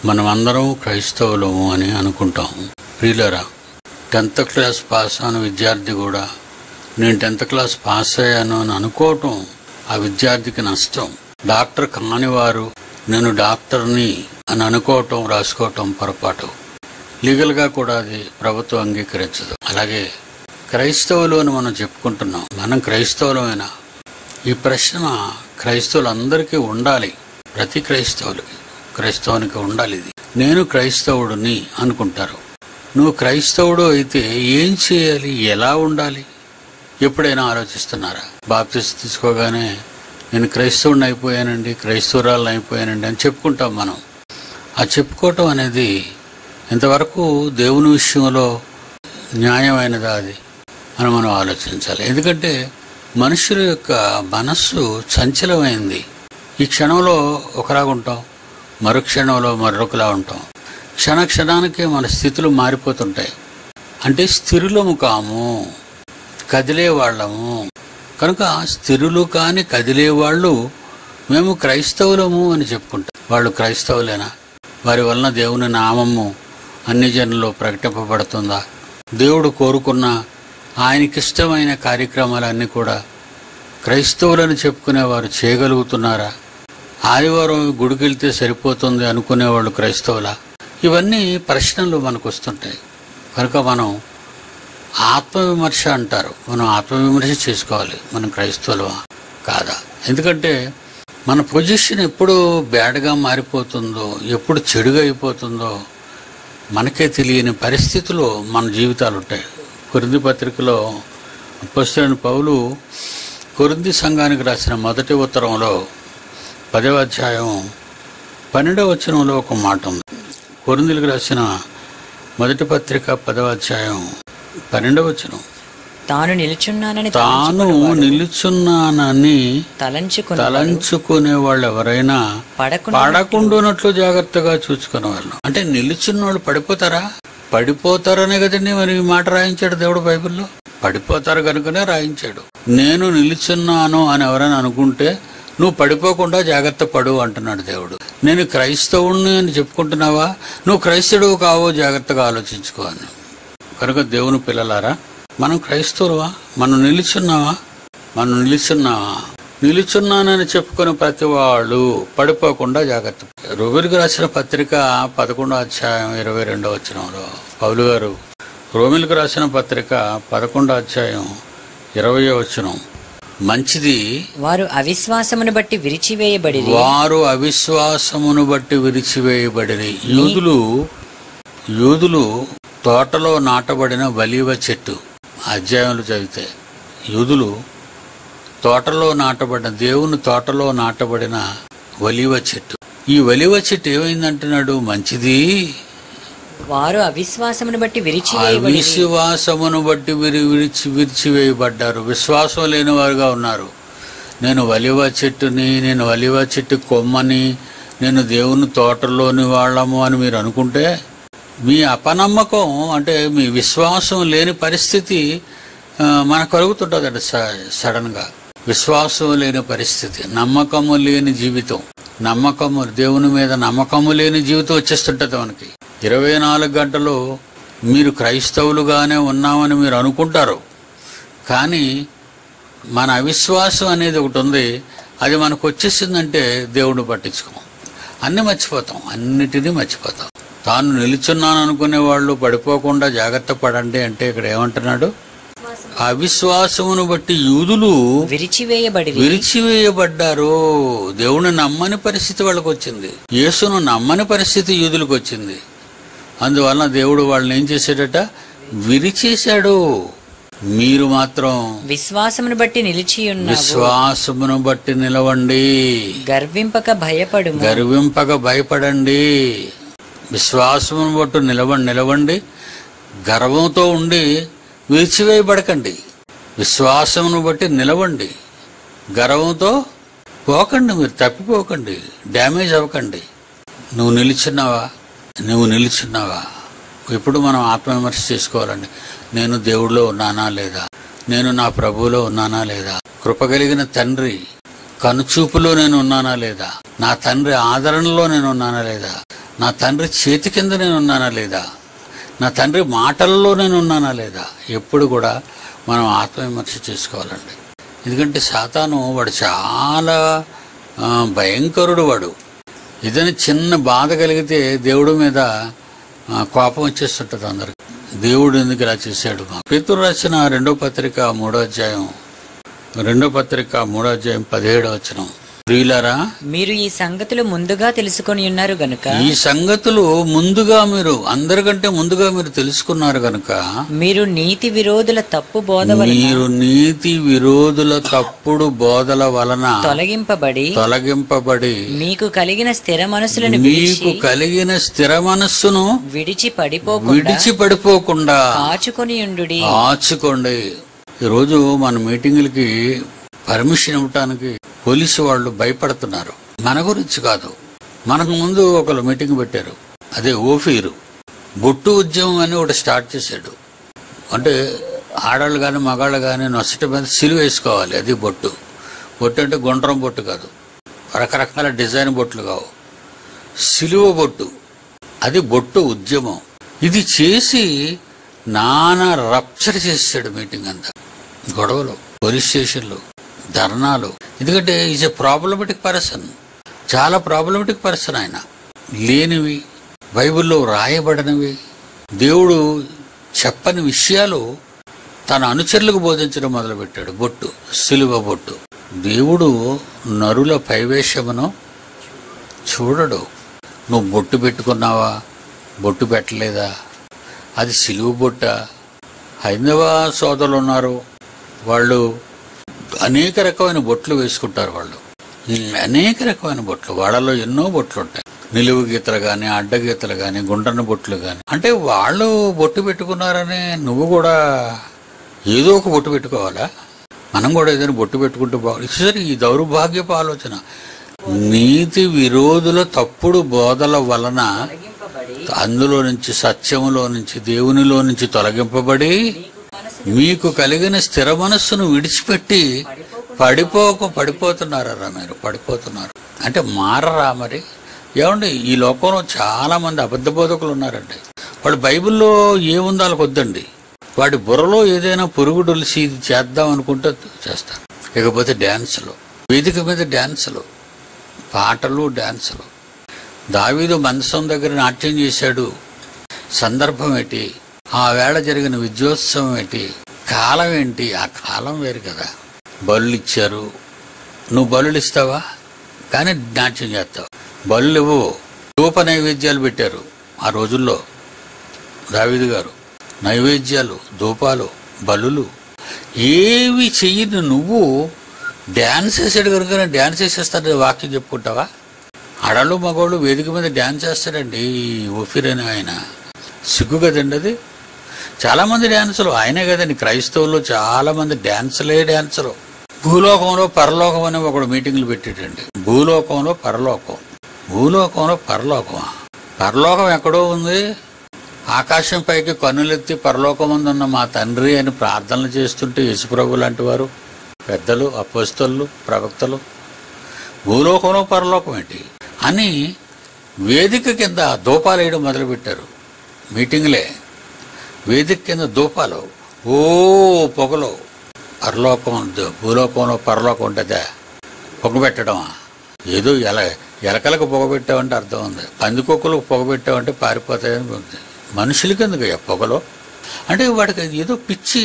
మనమందరం క్రైస్తవులము అని అనుకుంటాం ప్రియులరా టెన్త్ క్లాస్ పాస్ అయిన విద్యార్థి కూడా నేను టెన్త్ క్లాస్ పాస్ అయ్యాను అని అనుకోవటం ఆ విద్యార్థికి నష్టం డాక్టర్ కాని వారు నేను డాక్టర్ని అని అనుకోవటం రాసుకోవటం పొరపాటు లీగల్గా కూడా అది ప్రభుత్వం అంగీకరించదు అలాగే క్రైస్తవులు అని మనం చెప్పుకుంటున్నాం మనం క్రైస్తవులమైనా ఈ ప్రశ్న క్రైస్తవులందరికీ ఉండాలి ప్రతి క్రైస్తవులకి క్రైస్తవునికి ఉండాలి ఇది నేను క్రైస్తవుడిని అనుకుంటారు నువ్వు క్రైస్తవుడు అయితే ఏం చేయాలి ఎలా ఉండాలి ఎప్పుడైనా ఆలోచిస్తున్నారా బాప్తిస్ట్ తీసుకోగానే నేను క్రైస్తవుడిని అయిపోయానండి క్రైస్తవురాలను అయిపోయానండి అని చెప్పుకుంటాం మనం ఆ చెప్పుకోవటం అనేది ఇంతవరకు దేవుని విషయంలో న్యాయమైనదా అది అని మనం ఆలోచించాలి ఎందుకంటే మనుషుల యొక్క మనస్సు చంచలమైంది ఈ క్షణంలో ఒకలాగా ఉంటాం మరు క్షణంలో మరొకలా ఉంటాం క్షణ క్షణానికి మన స్థితులు మారిపోతుంటాయి అంటే స్థిరులము కాము కదిలే వాళ్ళము కనుక స్థిరులు కాని కదిలే వాళ్ళు మేము క్రైస్తవులము అని చెప్పుకుంటాం వాళ్ళు క్రైస్తవులేనా వారి వలన దేవుని నామము అన్ని జనుల్లో ప్రకటింపబడుతుందా దేవుడు కోరుకున్న ఆయనకిష్టమైన కార్యక్రమాలన్నీ కూడా క్రైస్తవులని చెప్పుకునే వారు చేయగలుగుతున్నారా ఆదివారం గుడికి వెళ్తే సరిపోతుంది అనుకునేవాళ్ళు క్రైస్తవులా ఇవన్నీ ప్రశ్నలు మనకు వస్తుంటాయి కనుక మనం ఆత్మవిమర్శ అంటారు మనం ఆత్మవిమర్శ చేసుకోవాలి మనం క్రైస్తవులమా కాదా ఎందుకంటే మన పొజిషన్ ఎప్పుడు బ్యాడ్గా మారిపోతుందో ఎప్పుడు చెడుగా అయిపోతుందో మనకే తెలియని పరిస్థితిలో మన జీవితాలు ఉంటాయి కొరింది పత్రికలో పుస్తకం పౌలు కొరింది సంఘానికి రాసిన మొదటి ఉత్తరంలో పదవ అధ్యాయం పన్నెండవ వచనంలో ఒక మాట ఉంది కొరిందులకు రాసిన మొదటి పత్రిక పదవ అధ్యాయం పన్నెండవ వచనం తాను నిలుచున్నానని తాను నిలుచున్నానని తలంచుకుని తలంచుకునే వాళ్ళు ఎవరైనా పడకుండా పడకుండానట్లు జాగ్రత్తగా చూసుకునే వాళ్ళు అంటే నిలుచున్న వాళ్ళు పడిపోతారా పడిపోతారనే కదండి మరి ఈ మాట రాయించాడు దేవుడు బైబిల్లో పడిపోతారు కనుకనే రాయించాడు నేను నిలుచున్నాను అని ఎవరైనా అనుకుంటే నువ్వు పడిపోకుండా జాగ్రత్త పడు అంటున్నాడు దేవుడు నేను క్రైస్తవుణ్ణి అని చెప్పుకుంటున్నావా నువ్వు క్రైస్తవుడు కావో జాగ్రత్తగా ఆలోచించుకో అని కనుక దేవుని పిల్లలారా మనం క్రైస్తవులవా మనం నిలుచున్నావా మనం నిలుచున్నావా నిలుచున్నానని చెప్పుకునే ప్రతి వాళ్ళు పడిపోకుండా జాగ్రత్త రోమిలకు రాసిన పత్రిక పదకొండో అధ్యాయం ఇరవై రెండో వచనంలో పౌలు గారు రోమిలకు రాసిన పత్రిక పదకొండో అధ్యాయం ఇరవై వచనం మంచిది వారు అవిశ్వాసమును బట్టి విరిచివేయబడి వారు అవిశ్వాసమును బట్టి విరిచివేయబడిన యూదులు యూదులు తోటలో నాటబడిన వలీవ చెట్టు అధ్యాయంలో చదివితే యూదులు తోటలో నాటబడిన దేవుని తోటలో నాటబడిన వలీవ చెట్టు ఈ వలీవ చెట్టు ఏమైందంటున్నాడు మంచిది వారు అవిశ్వాసమును బట్టి విరిచివేయబడి అవిశ్వాసమును బట్టి విరి విరిచి విరిచివేయబడ్డారు విశ్వాసం లేని వారుగా ఉన్నారు నేను వలివ చెట్టుని నేను వలివ చెట్టు కొమ్మని నేను దేవుని తోటలోని వాళ్ళము అని మీరు అనుకుంటే మీ అపనమ్మకం అంటే మీ విశ్వాసం లేని పరిస్థితి ఆ, మనకు కలుగుతుంటుందండి స- సడన్గా విశ్వాసం లేని పరిస్థితి నమ్మకము లేని జీవితం నమ్మకము దేవుని మీద నమ్మకము లేని జీవితం వచ్చేస్తుంటుంది మనకి ఇరవై నాలుగు గంటలు మీరు క్రైస్తవులుగానే ఉన్నామని మీరు అనుకుంటారు కానీ మన అవిశ్వాసం అనేది ఒకటి ఉంది అది మనకు వచ్చేసిందంటే దేవుడిని పట్టించుకోం అన్ని మర్చిపోతాం అన్నిటినీ మర్చిపోతాం తాను నిలుచున్నాను అనుకునే వాళ్ళు పడిపోకుండా జాగ్రత్త పడండి అంటే ఇక్కడ ఏమంటున్నాడు అవిశ్వాసమును బట్టి యూదులు విరిచివేయబడి విరిచివేయబడ్డారు దేవుని నమ్మని పరిస్థితి వాళ్ళకి వచ్చింది యేసును నమ్మని పరిస్థితి యూదులకు వచ్చింది అందువలన దేవుడు వాళ్ళని ఏం చేశాడట విరిచేశాడు మీరు మాత్రం విశ్వాసమును బట్టి నిలిచి ఉన్నావు విశ్వాసమును బట్టి నిలవండి గర్వింపక భయపడుము గర్వింపక భయపడండి విశ్వాసమును బట్టు నిలవండి నిలవండి గర్వంతో ఉండి విరిచివేయబడకండి విశ్వాసమును బట్టి నిలవండి గర్వంతో పోకండి మీరు తప్పిపోకండి డ్యామేజ్ అవ్వకండి నువ్వు నిలుచున్నావా నువ్వు నిలుచున్నావా ఇప్పుడు మనం ఆత్మవిమర్శ చేసుకోవాలండి నేను దేవుడిలో ఉన్నానా లేదా నేను నా ప్రభువులో ఉన్నానా లేదా కృపగలిగిన తండ్రి కనుచూపులో నేను ఉన్నానా లేదా నా తండ్రి ఆదరణలో నేను ఉన్నానా లేదా నా తండ్రి చేతి కింద నేను ఉన్నానా లేదా నా తండ్రి మాటల్లో నేను ఉన్నానా లేదా ఎప్పుడు కూడా మనం ఆత్మవిమర్శ చేసుకోవాలండి ఎందుకంటే సాతాను వాడు చాలా ఆ, భయంకరుడు వాడు ఏదైనా చిన్న బాధ కలిగితే దేవుడి మీద ఆ, కోపం వచ్చేస్తుంటుంది అందరికి దేవుడు ఎందుకు ఇలా చేశాడు పేతురు రాసిన రెండో పత్రిక మూడో అధ్యాయం రెండో పత్రిక మూడో అధ్యాయం పదిహేడో వచనం ప్రియులారా మీరు ఈ సంగతులు ముందుగా తెలుసుకొని ఉన్నారు గనుక ఈ సంగతులు ముందుగా మీరు అందరికంటే ముందుగా మీరు తెలుసుకున్నారు గనుక మీరు నీతి విరోధుల తప్పు బోధ వలన మీరు నీతి విరోధుల తప్పుడు బోధల వలన తొలగింపబడి తొలగింపబడి మీకు కలిగిన స్థిర మనసులను మీకు విడిచి కలిగిన స్థిర మనస్సును విడిచి పడిపోకుండా విడిచి పడిపోకుండా కాచుకొని ఉండుడి ఆచుకోండి ఈరోజు మన మీటింగులకి పర్మిషన్ ఇవ్వటానికి పోలీసు వాళ్ళు భయపడుతున్నారు మన గురించి కాదు మనకు ముందు ఒకరు మీటింగ్ పెట్టారు అదే ఓఫీరు బొట్టు ఉద్యమం అని ఒకటి స్టార్ట్ చేశాడు అంటే ఆడవాళ్ళు కానీ మగాళ్ళు కానీ నొసటి మీద సిలువ వేసుకోవాలి అది బొట్టు బొట్టు అంటే గుండ్రం బొట్టు కాదు రకరకాల డిజైన్ బొట్లు కావు సిలువ బొట్టు అది బొట్టు ఉద్యమం ఇది చేసి నానా రప్చర్ చేసాడు మీటింగ్ అంతా గొడవలు పోలీస్ స్టేషన్లు ధర్నాలు ఎందుకంటే ఈజ్ ఎ ప్రాబ్లమెటిక్ పర్సన్ చాలా ప్రాబ్లమెటిక్ పర్సన్ ఆయన లేనివి బైబిల్లో రాయబడినవి దేవుడు చెప్పని విషయాలు తన అనుచరులకు బోధించడం మొదలుపెట్టాడు బొట్టు సిలువ బొట్టు దేవుడు నరుల పైవేషమును చూడడు నువ్వు బొట్టు పెట్టుకున్నావా బొట్టు పెట్టలేదా అది సిలువ బొట్ట హైందవ సోదరులు ఉన్నారు వాళ్ళు అనేక రకమైన బొట్లు వేసుకుంటారు వాళ్ళు ఉమ్, అనేక రకమైన బొట్లు వాళ్ళలో ఎన్నో బొట్లు ఉంటాయి నిలువు గీతలు కానీ అడ్డ గీతలు కానీ గుండ్రని బొట్లు కానీ అంటే వాళ్ళు బొట్టు పెట్టుకున్నారని నువ్వు కూడా ఏదో ఒక బొట్టు పెట్టుకోవాలా మనం కూడా ఏదైనా బొట్టు పెట్టుకుంటే బాగుంది సరే ఈ దౌర్భాగ్యపు ఆలోచన నీతి విరోధుల తప్పుడు బోధల వలన అందులో నుంచి సత్యములో నుంచి దేవునిలో నుంచి తొలగింపబడి మీకు కలిగిన స్థిర మనస్సును విడిచిపెట్టి పడిపోక పడిపోతున్నారా మీరు పడిపోతున్నారు అంటే మారరా మరి ఏమండి ఈ లోకంలో చాలా మంది అబద్ధ బోధకులు ఉన్నారండి వాడు బైబిల్లో ఏముందో వాళ్ళకి వద్దండి వాడి బుర్రలో ఏదైనా పురుగు డొలిసి ఇది చేద్దాం అనుకుంటే చేస్తారు ఇకపోతే డ్యాన్సులు వేదిక మీద డ్యాన్సులు పాటలు డ్యాన్సులు దావీదు మందసం దగ్గర నాట్యం చేశాడు సందర్భం ఏంటి ఆ వేళ జరిగిన విద్యోత్సవం ఏంటి కాలం ఏంటి ఆ కాలం వేరు కదా బలులు ఇచ్చారు నువ్వు బలులు ఇస్తావా కానీ నాట్యం చేస్తావు బలులు ఇవ్వవు ధూప నైవేద్యాలు పెట్టారు ఆ రోజుల్లో దావీదు గారు నైవేద్యాలు ధూపాలు బలులు ఏవి చెయ్యని నువ్వు డ్యాన్స్ వేసాడు కనుక డ్యాన్స్ వేసేస్తాడు వాక్యం చెప్పుకుంటావా ఆడళ్ళు మగవాళ్ళు వేదిక మీద డ్యాన్స్ చేస్తాడండి ఈ ఒఫిర్ అని ఆయన సిగ్గు కదండి అది చాలామంది డ్యాన్సులు ఆయనే కదండి క్రైస్తవుల్లో చాలామంది డ్యాన్సులే డ్యాన్సులు భూలోకంలో పరలోకం అని ఒకడు మీటింగ్లు పెట్టాడండి భూలోకంలో పరలోకం భూలోకంలో పరలోకమా పరలోకం ఎక్కడో ఉంది ఆకాశం పైకి కన్నులెత్తి పరలోకమందున్న మా తండ్రి అని ప్రార్థనలు చేస్తుంటే యేసుప్రభు లాంటి వారు పెద్దలు అపోస్తలు ప్రవక్తలు భూలోకంలో పరలోకం ఏంటి అని వేదిక కింద దూపాలు వేయడం మొదలుపెట్టారు మీటింగ్లే వేదిక కింద దూపాలు ఓ పొగలు పరలోకం ద- భూలోకంలో పరలోకం ఉంటుందా పొగ పెట్టడమా ఏదో ఎల ఎలకలకు పొగ పెట్టామంటే అర్థం ఉంది పందికొక్కులకు పొగ పెట్టామంటే పారిపోతాయని ఉంది మనుషులకి ఎందుకు ఆ పొగలో అంటే వాడికి ఏదో పిచ్చి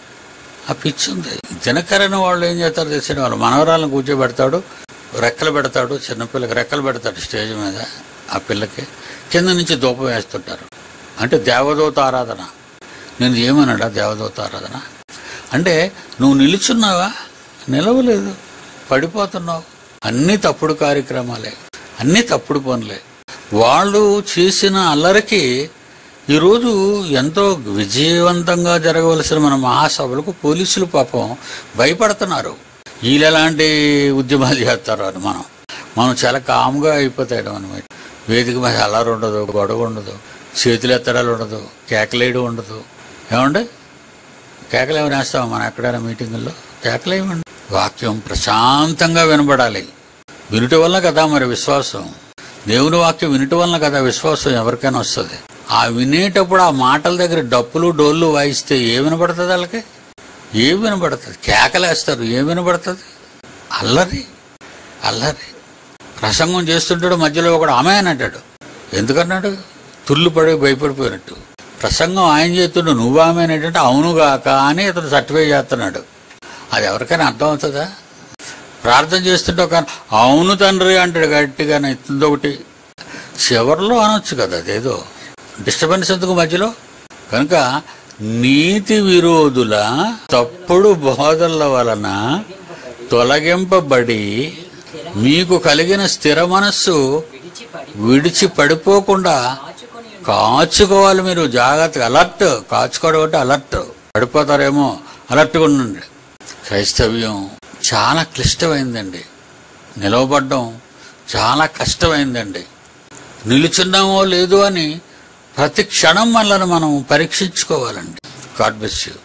ఆ పిచ్చి ఉంది దినకరణ వాళ్ళు ఏం చేస్తారు తెలిసిన వాళ్ళు మనవరాలను కూర్చోబెడతాడు రెక్కలు పెడతాడు చిన్నపిల్లకి రెక్కలు పెడతాడు స్టేజ్ మీద ఆ పిల్లకి కింద నుంచి ధూపం వేస్తుంటారు అంటే దేవదూత ఆరాధన నేను ఏమన్నాడా దేవదూత ఆరాధన అంటే నువ్వు నిలుచున్నావా నిలవలేదు పడిపోతున్నావు అన్నీ తప్పుడు కార్యక్రమాలే అన్నీ తప్పుడు పనులే వాళ్ళు చేసిన అల్లరికి ఈరోజు ఎంతో విజయవంతంగా జరగవలసిన మన మహాసభలకు పోలీసులు పాపం భయపడుతున్నారు వీళ్ళు ఎలాంటి ఉద్యమాలు చేస్తారు అని మనం మనం చాలా కామ్గా అయిపోతాడు అనమాట వేదిక మీద అల్లరి ఉండదు గొడవ ఉండదు చేతులు ఎత్తడాలు ఉండదు కేకలేయడం ఉండదు ఏమండి కేకలు ఏమైనా వేస్తామా మనం ఎక్కడైనా మీటింగుల్లో కేకలేమండి వాక్యం ప్రశాంతంగా వినబడాలి వినుట వల్ల కదా మరి విశ్వాసం దేవుని వాక్యం వినటం వలన కదా విశ్వాసం ఎవరికైనా వస్తుంది ఆ వినేటప్పుడు ఆ మాటల దగ్గర డప్పులు డోళ్ళు వాయిస్తే ఏ వినపడుతుంది వాళ్ళకి ఏం వినపడుతుంది కేకలేస్తారు ఏం వినపడుతుంది అల్లరి అల్లరి ప్రసంగం చేస్తుంటాడు మధ్యలో ఒకడు ఆమె అని అంటాడు ఎందుకన్నాడు తుళ్ళు పడి భయపడిపోయినట్టు ప్రసంగం ఆయన చేస్తుండు నువ్వు ఆమె అంటే అవునుగాక అని ఇతను సర్టిఫై చేస్తున్నాడు అది ఎవరికైనా అర్థం అవుతుందా ప్రార్థన చేస్తుంటే ఒక అవును తండ్రి అంటాడు గట్టిగా ఒకటి చివరిలో అనొచ్చు కదా అదేదో డిస్టర్బెన్స్ ఎందుకు మధ్యలో కనుక నీతి విరోధుల తప్పుడు బోధల వలన తొలగింపబడి మీకు కలిగిన స్థిర మనస్సు విడిచి పడిపోకుండా కాచుకోవాలి మీరు జాగ్రత్తగా అలర్ట్ కాచుకోవడం అంటే అలర్ట్ పడిపోతారేమో అలర్ట్గా ఉండండి క్రైస్తవ్యం చాలా క్లిష్టమైందండి నిలవబడ్డం చాలా కష్టమైందండి నిలుచున్నామో లేదో అని ప్రతి క్షణం మనల్ని మనం పరీక్షించుకోవాలండి గాడ్ బెస్ యూ